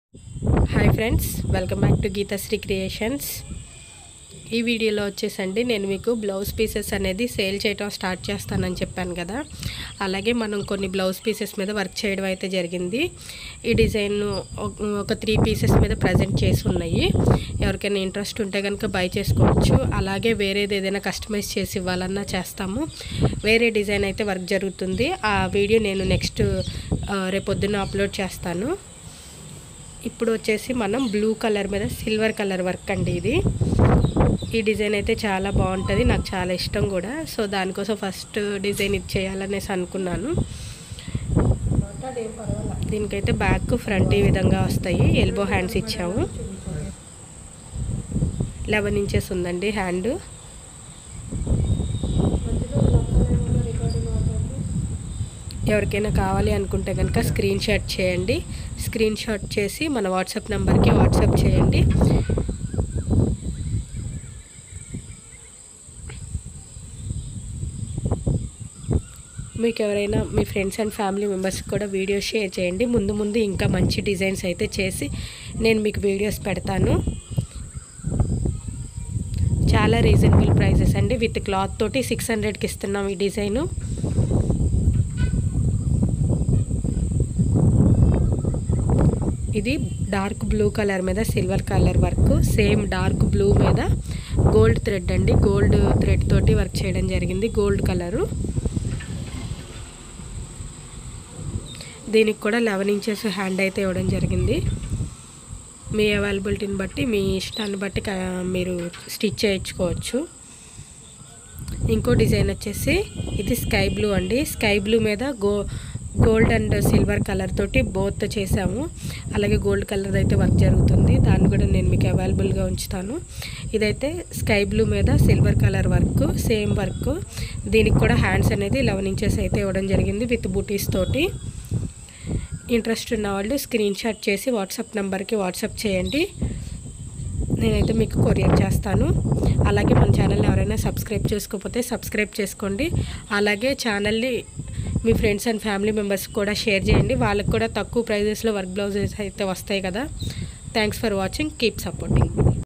hi friends welcome back to Geethasri creations ఈ వీడియోలో వచ్చేసండి నేను మీకు బ్లౌజ్ పీసెస్ అనేది సేల్ చేయడం స్టార్ట్ చేస్తానని చెప్పాను కదా అలాగే మనం కొన్ని బ్లౌజ్ పీసెస్ మీద వర్క్ చేయడం అయితే జరిగింది ఈ డిజైన్ ఒక త్రీ పీసెస్ మీద ప్రజెంట్ చేసి ఉన్నాయి ఎవరికైనా ఇంట్రెస్ట్ ఉంటే కనుక బై చేసుకోవచ్చు అలాగే వేరేది ఏదైనా కస్టమైజ్ చేసి ఇవ్వాలన్నా చేస్తాము వేరే డిజైన్ అయితే వర్క్ జరుగుతుంది ఆ వీడియో నేను నెక్స్ట్ రేపొద్దున అప్లోడ్ చేస్తాను ఇప్పుడు వచ్చేసి మనం బ్లూ కలర్ మీద సిల్వర్ కలర్ వర్క్ అండి ఇది ఈ డిజైన్ అయితే చాలా బాగుంటుంది నాకు చాలా ఇష్టం కూడా సో దానికోసం ఫస్ట్ డిజైన్ ఇది చేయాలనేసి అనుకున్నాను దీనికైతే బ్యాక్ ఫ్రంట్ ఈ విధంగా వస్తాయి ఎల్బో హ్యాండ్స్ ఇచ్చాము లెవెన్ ఇంచెస్ ఉందండి హ్యాండ్ ఎవరికైనా కావాలి అనుకుంటే కనుక స్క్రీన్ షాట్ చేయండి స్క్రీన్ షాట్ చేసి మన వాట్సాప్ నెంబర్కి వాట్సాప్ చేయండి మీకు ఎవరైనా మీ ఫ్రెండ్స్ అండ్ ఫ్యామిలీ మెంబర్స్కి కూడా వీడియోస్ షేర్ చేయండి ముందు ముందు ఇంకా మంచి డిజైన్స్ అయితే చేసి నేను మీకు వీడియోస్ పెడతాను చాలా రీజనబుల్ ప్రైజెస్ అండి విత్ క్లాత్ తోటి సిక్స్ హండ్రెడ్కి ఇస్తున్నాం ఈ డిజైను ఇది డార్క్ బ్లూ కలర్ మీద silver colour work same dark blue మీద గోల్డ్ థ్రెడ్ అండి గోల్డ్ థ్రెడ్ తోటి వర్క్ చేయడం జరిగింది గోల్డ్ కలరు దీనికి కూడా లెవెన్ ఇంచెస్ హ్యాండ్ అయితే ఇవ్వడం జరిగింది మీ అవైలబిలిటీని బట్టి మీ ఇష్టాన్ని బట్టి మీరు స్టిచ్ చేయించుకోవచ్చు ఇంకో డిజైన్ వచ్చేసి ఇది స్కై బ్లూ అండి స్కై బ్లూ మీద go gold and silver colour తోటి బోత్ చేసాము అలాగే గోల్డ్ కలర్ అయితే వర్క్ జరుగుతుంది దాన్ని కూడా నేను మీకు అవైలబుల్గా ఉంచుతాను ఇదైతే స్కై బ్లూ మీద silver colour work same work దీనికి కూడా హ్యాండ్స్ అనేది లెవెన్ ఇంచెస్ అయితే ఇవ్వడం జరిగింది విత్ బూటీస్ తోటి ఇంట్రెస్ట్ ఉన్న వాళ్ళు స్క్రీన్ షాట్ చేసి వాట్సాప్ నెంబర్కి వాట్సాప్ చేయండి నేనైతే మీకు కొరియర్ చేస్తాను అలాగే మన ఛానల్ని ఎవరైనా సబ్స్క్రైబ్ చేసుకోకపోతే సబ్స్క్రైబ్ చేసుకోండి అలాగే ఛానల్ని మీ ఫ్రెండ్స్ అండ్ ఫ్యామిలీ మెంబర్స్ కూడా షేర్ చేయండి వాళ్ళకి కూడా తక్కువ ప్రైజెస్లో వర్క్ బ్లౌజెస్ అయితే వస్తాయి కదా thanks for watching keep supporting